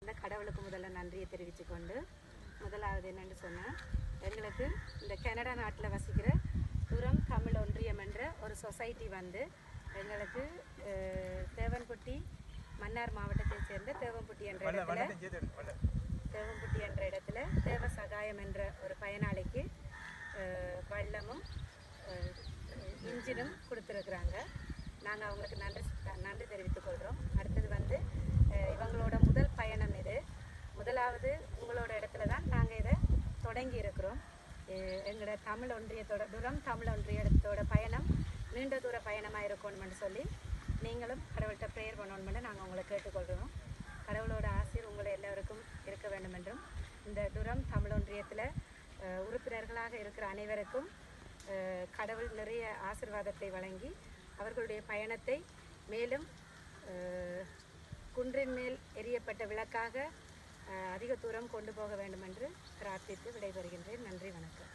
இந்த கடவுளுக்கு முதல்ல நன்றியை தெரிவித்துக் கொண்டு முதலாவது என்னன்னு சொன்னால் எங்களுக்கு இந்த கனடா நாட்டில் வசிக்கிற துரம் தமிழ் ஒன்றியம் என்ற ஒரு சொசைட்டி வந்து எங்களுக்கு அஹ், தேவன்பட்டி மன்னார் மாவட்டத்தைச் சேர்ந்த தேவன்பட்டி என்ற இடத்துல தேவம்பட்டி என்ற இடத்துல தேவ சகாயம் என்ற ஒரு பயனாளிக்கு அஹ், வள்ளமும் அஹ், இன்ஜினும் கொடுத்துருக்குறாங்க நாங்கள் அவங்களுக்கு நன்றி நன்றி தெரிவித்துக் கொள்கிறோம் அடுத்தது வந்து அஹ், இவங்களோட முதல் பயணம் இது முதலாவது உங்களோட இடத்துல தான் நாங்கள் இதை தொடங்கி இருக்கிறோம் அஹ், எங்களோட தமிழ் ஒன்றியத்தோட தூரம் தமிழ் ஒன்றியத்தோட பயணம் நீண்ட தூர பயணமாக இருக்கணும்னு சொல்லி நீங்களும் கடவுள்கிட்ட ப்ரேயர் பண்ணணும்னு நாங்கள் உங்களை கேட்டுக்கொள்கிறோம் கடவுளோட ஆசீர் உங்களை எல்லாருக்கும் இருக்க வேண்டும் என்றும் இந்த துரம் தமிழ் ஒன்றியத்தில் உறுப்பினர்களாக இருக்கிற அனைவருக்கும் அஹ், கடவுள் நிறைய ஆசிர்வாதத்தை வழங்கி அவர்களுடைய பயணத்தை மேலும் அஹ், குன்றின் மேல் எரியப்பட்ட விளக்காக அஹ், அதிக தூரம் கொண்டு போக வேண்டும் என்று பிரார்த்தித்து விடைபெறுகின்றேன் நன்றி வணக்கம்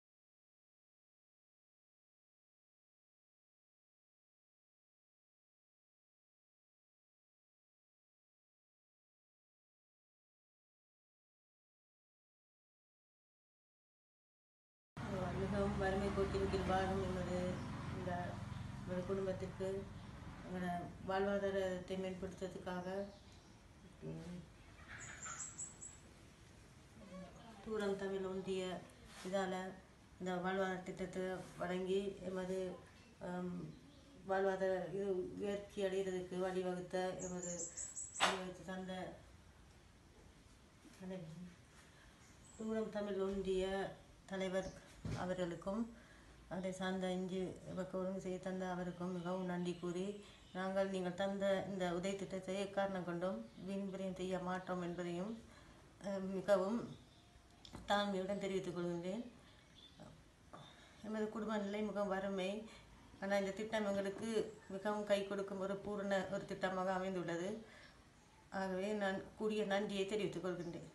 மிகவும் வறுமை கோட்டின் வாழும் எமது இந்த எமது குடும்பத்திற்கு எங்களோட வாழ்வாதாரத்தை மேம்படுத்துறதுக்காக ம், தூரம் தமிழ் ஒன்றிய இதால் இந்த வாழ்வாதார திட்டத்தை வழங்கி எமது ஆம், வாழ்வாதார இது உயர்ச்சி அடைகிறதுக்கு வழிவகுத்த எமது வழிவகுத்து தந்த அனைவரும் தூரம் தமிழ் ஒன்றிய தலைவர் அவர்களுக்கும் அதை சார்ந்த இஞ்சி ஒழுங்கு செய்ய தந்த அவருக்கும் மிகவும் நன்றி கூறி நாங்கள் நீங்கள் தந்த இந்த உதவி திட்டத்தை எக்காரணம் கொண்டும் வீண்பிரியம் செய்ய மாட்டோம் என்பதையும் அஹ், மிகவும் தாழ்மையுடன் தெரிவித்துக் கொள்கின்றேன் எமது குடும்ப நிலை மிகவும் வறுமை ஆனால் இந்த திட்டம் எங்களுக்கு மிகவும் கை கொடுக்கும் ஒரு பூரண ஒரு திட்டமாக அமைந்துள்ளது ஆகவே நான் கூடிய நன்றியை தெரிவித்துக் கொள்கின்றேன்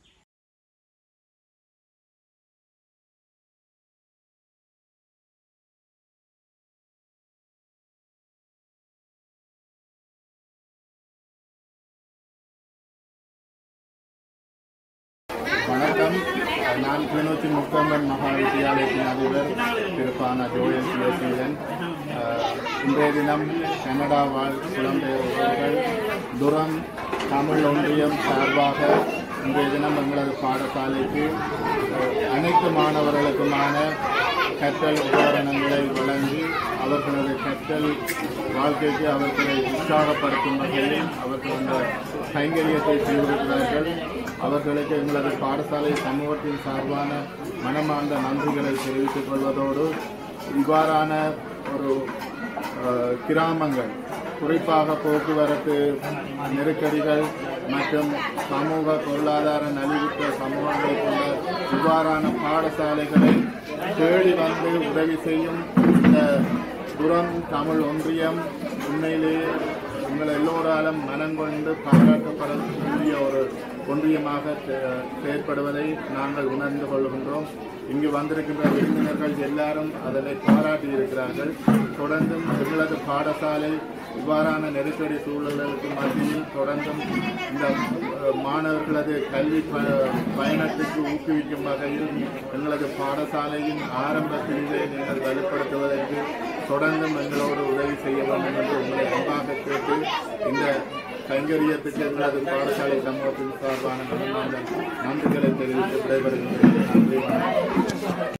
வணக்கம் நான் கிளிநொச்சி முக்கம்மன் மகா வித்தியாலயத்தின் அதிபர் திரு பானா ஜோயல் சிவசீலன் அஹ், இன்றைய தினம் கனடா வாழ் புலம்பெயர்ந்தவர்கள் துரம் தமிழ் ஒன்றியம் சார்பாக இன்றைய தினம் எங்களது பாடசாலைக்கு அஹ், அனைத்து மாணவர்களுக்குமான கற்றல் உபகரணங்களை வழங்கி அவர்களது கற்றல் வாழ்க்கைக்கு அவர்களை உற்சாகப்படுத்தும் வகையில் அவர்கள் அந்த கைங்கரியத்தை செய்திருக்கிறார்கள் அவர்களுக்கு எங்களது பாடசாலை சமூகத்தின் சார்பான மனமார்ந்த நன்றிகளை தெரிவித்துக் கொள்வதோடு இவ்வாறான ஒரு அஹ், கிராமங்கள் குறிப்பாக போக்குவரத்து நெருக்கடிகள் மற்றும் சமூக பொருளாதார நலிவுற்ற சமூகங்களை கொண்ட இவ்வாறான பாடசாலைகளை தேடி வந்து உதவி செய்யும் இந்த புறம் தமிழ் ஒன்றியம் உண்மையிலேயே உங்கள் எல்லோராலும் மனங்கொண்டு பாராட்டப்படக்கூடிய ஒரு ஒன்றியமாக செ- செயற்படுவதை நாங்கள் உணர்ந்து கொள்கின்றோம் இங்கு வந்திருக்கின்ற விருந்தினர்கள் எல்லாரும் அதனை பாராட்டி இருக்கிறார்கள் தொடர்ந்தும் எங்களது பாடசாலை இவ்வாறான நெருக்கடி சூழல்களுக்கு மத்தியில் தொடர்ந்தும் இந்த அஹ், மாணவர்களது கல்வி ப- பயணத்துக்கு ஊக்குவிக்கும் வகையில் எங்களது பாடசாலையின் ஆரம்ப பிரிவை நீங்கள் வலுப்படுத்துவதற்கு தொடர்ந்தும் எங்களோடு உதவி செய்ய வேண்டும் என்று உங்களை அன்பாக கேட்டு இந்த கைங்கரியத்துக்கு எங்களது பாடசாலை சமூகத்தின் சார்பான மனமார்ந்த நன்றிகளை தெரிவித்து விடைபெறுகின்றேன் நன்றி வணக்கம்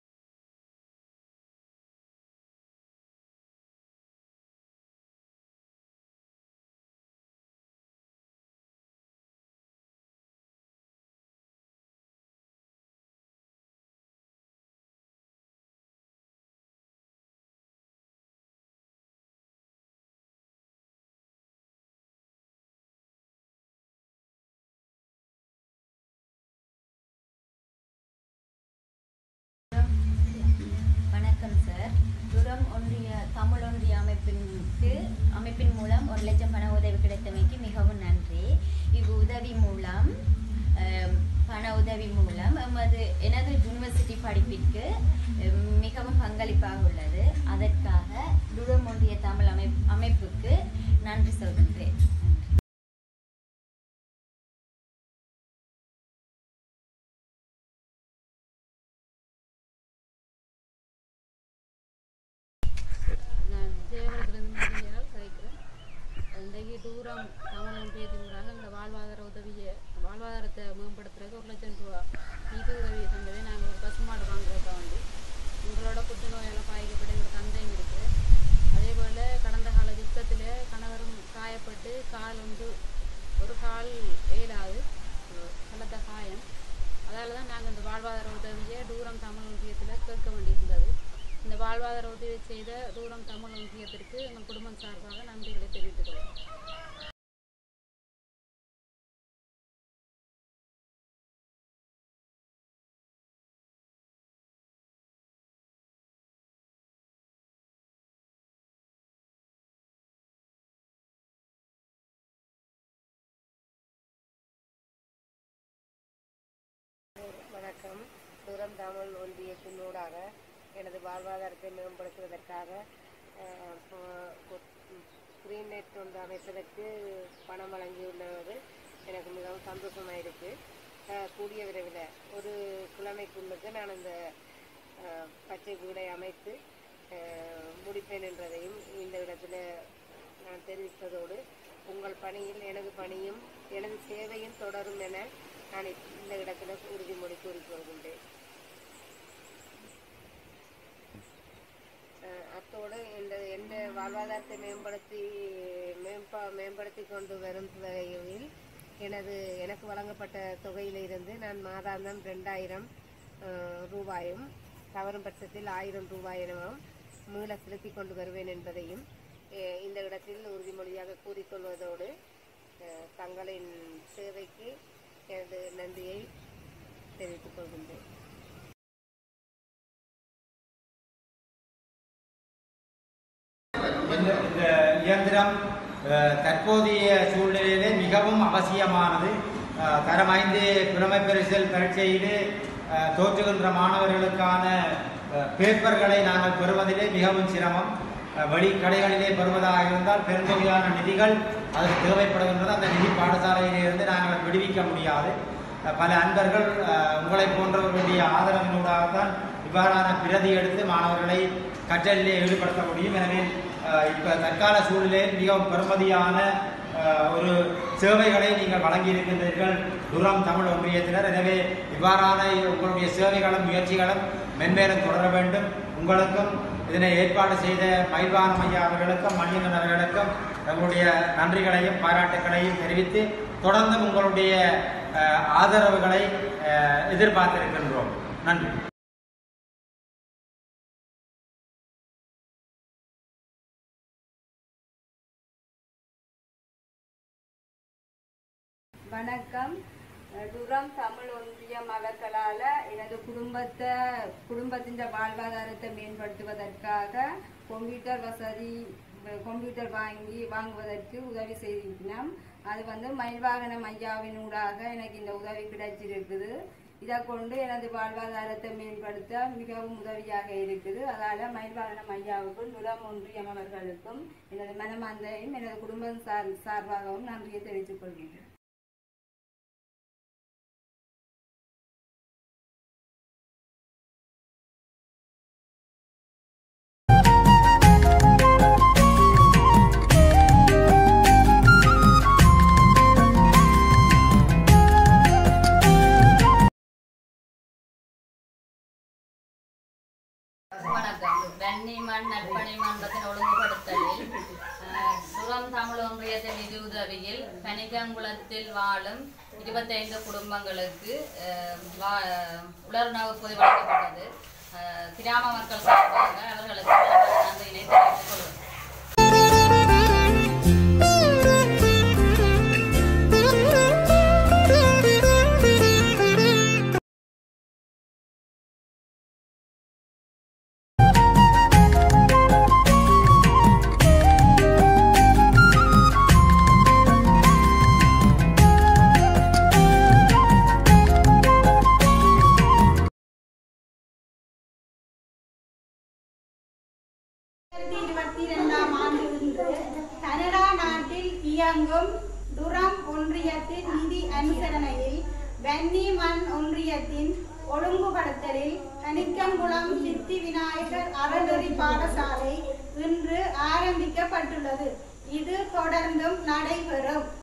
வணக்கம் சார் துரம் ஒன்றிய தமிழ் ஒன்றிய அமைப்பிற்கு அமைப்பின் மூலம் ஒரு லட்சம் பண உதவி கிடைத்தமைக்கு மிகவும் நன்றி இவ் உதவி மூலம் அஹ், பண உதவி மூலம் எமது எனது யூனிவர்சிட்டி படிப்பிற்கு அஹ், மிகவும் பங்களிப்பாக உள்ளது அதற்காக துரம் ஒன்றிய தமிழ் அமைப் அமைப்புக்கு நன்றி சொல்கின்றேன் தூரம் தமிழ் ஒன்றியத்தினூடாக இந்த வாழ்வாதார உதவியை வாழ்வாதாரத்தை மேம்படுத்துறதுக்கு ஒரு லட்சம் ரூபா நிதி உதவி தந்ததை நாங்கள் ஒரு பசுமாடு வாங்குறதுக்காக வந்து உங்களோட புற்றுநோயால் பாதிக்கப்பட்ட எங்கள் தந்தையும் இருக்குது அதே போல் கடந்த கால யுத்தத்தில் கணவரும் காயப்பட்டு கால் வந்து ஒரு கால் ஏலாது பலத்த காயம் அதால தான் நாங்கள் இந்த வாழ்வாதார உதவியை தூரம் தமிழ் ஒன்றியத்தில் கேட்க வேண்டியிருந்தது இந்த வாழ்வாதார உதவி செய்த தூரம் தமிழ் ஒன்றியத்திற்கு எங்கள் குடும்பம் சார்பாக நன்றிகளை தெரிவித்துக் கொள்கிறோம் வணக்கம் தூரம் தமிழ் ஒன்றியத்தினூடாக எனது வாழ்வாதாரத்தை மேம்படுத்துவதற்காக ஸ்க்ரீன் நெட் ஒன்று அமைப்பதற்கு பணம் வழங்கியுள்ளது எனக்கு மிகவும் சந்தோஷமாக இருக்குது கூடிய விரைவில் ஒரு கிழமைக்குள்ளுக்கு நான் இந்த அஹ், பச்சை வீடை அமைத்து அஹ், முடிப்பேன் என்றதையும் இந்த இடத்துல நான் தெரிவித்ததோடு உங்கள் பணியில் எனது பணியும் எனது சேவையும் தொடரும் என நான் இந்த இடத்துல உறுதிமொழி கூறிக்கொள்கின்றேன் அஹ் அத்தோடு இந்த எந்த வாழ்வாதாரத்தை மேம்படுத்தி மேம்பா மேம்படுத்தி கொண்டு வரும் வகையில் எனது எனக்கு வழங்கப்பட்ட தொகையிலிருந்து நான் மாதாந்தம் ரெண்டாயிரம் அஹ், ரூபாயும் தவறும் பட்சத்தில் ஆயிரம் ரூபாய் எனவும் மீள செலுத்தி கொண்டு வருவேன் என்பதையும் அஹ், இந்த இடத்தில் உறுதிமொழியாக கூறிக்கொள்வதோடு அஹ், தங்களின் சேவைக்கு எனது நன்றியை தெரிவித்துக் கொள்கின்றேன் இந்த இந்த இயந்திரம் அஹ், தற்போதைய சூழ்நிலையிலே மிகவும் அவசியமானது அஹ், தரம் ஐந்து புலமை பரிசல் பரீட்சையிலே அஹ், தோற்றுகின்ற மாணவர்களுக்கான அஹ், பேப்பர்களை நாங்கள் பெறுவதிலே மிகவும் சிரமம் அஹ், வெளி கடைகளிலே பெறுவதாக இருந்தால் பெருந்தொகையான நிதிகள் அதற்கு தேவைப்படுகின்றது அந்த நிதி பாடசாலையிலிருந்து நாங்கள் விடுவிக்க முடியாது அஹ், பல அன்பர்கள் அஹ், உங்களைப் போன்றவர்களுடைய ஆதரவினூடாகத்தான் இவ்வாறான பிரதி எடுத்து மாணவர்களை கற்றலிலே ஈடுபடுத்த முடியும் எனவே அஹ், இப்ப தற்கால சூழலில் மிகவும் பெருமதியான அஹ், ஒரு சேவைகளை நீங்கள் வழங்கியிருக்கின்றீர்கள் துரம் தமிழ் ஒன்றியத்தினர் எனவே இவ்வாறான உங்களுடைய சேவைகளும் முயற்சிகளும் மென்மேலும் தொடர வேண்டும் உங்களுக்கும் இதனை ஏற்பாடு செய்த மயில்வானம் ஐயா அவர்களுக்கும் மணியன் அவர்களுக்கும் எங்களுடைய நன்றிகளையும் பாராட்டுகளையும் தெரிவித்து தொடர்ந்து உங்களுடைய அஹ், ஆதரவுகளை அஹ், எதிர்பார்த்திருக்கின்றோம் நன்றி வணக்கம் டுரம் தமிழ் ஒன்றியம் அவர்களால் எனது குடும்பத்தை குடும்பத்தின் வாழ்வாதாரத்தை மேம்படுத்துவதற்காக கம்ப்யூட்டர் வசதி கம்ப்யூட்டர் வாங்கி வாங்குவதற்கு உதவி செய்திருக்கிறோம் அது வந்து மயில்வாகனம் ஐயாவினூடாக எனக்கு இந்த உதவி கிடைச்சிருக்குது இதை கொண்டு எனது வாழ்வாதாரத்தை மேம்படுத்த மிகவும் உதவியாக இருக்குது அதால் மயில்வாகனம் ஐயாவுக்கும் துரம் ஒன்றியம் அவர்களுக்கும் எனது மனமாந்தையும் எனது குடும்பம் சார் சார்பாகவும் நன்றியை தெரிவித்துக் கொள்கிறேன் வணக்கம் வெண்ணிமண் நற்பணி மன்றத்தின் ஒழுங்குபடுத்தலில் அஹ், சுரம் தமிழ் ஒன்றியத்தின் நிதி உதவியில் கனிக்கங்குளத்தில் வாழும் இருபத்தைந்து குடும்பங்களுக்கு அஹ், வா- உலர்ணவு பொதி வழங்கப்பட்டது அஹ், கிராம மக்கள் சார்பாக அவர்களுக்கு நாங்கள் நன்றியினை தெரிவித்துக் கொள்கிறோம் இருபத்தி இரண்டாம் ஆண்டு இன்று கனடா நாட்டில் இயங்கும் துரம் ஒன்றியத்தின் நிதி அனுசரணையில் வன்னி மண் ஒன்றியத்தின் ஒழுங்குபடுத்தலில் கனிக்கங்குளம் சித்தி விநாயகர் அறநெறி பாடசாலை இன்று ஆரம்பிக்கப்பட்டுள்ளது இது தொடர்ந்தும் நடைபெறும்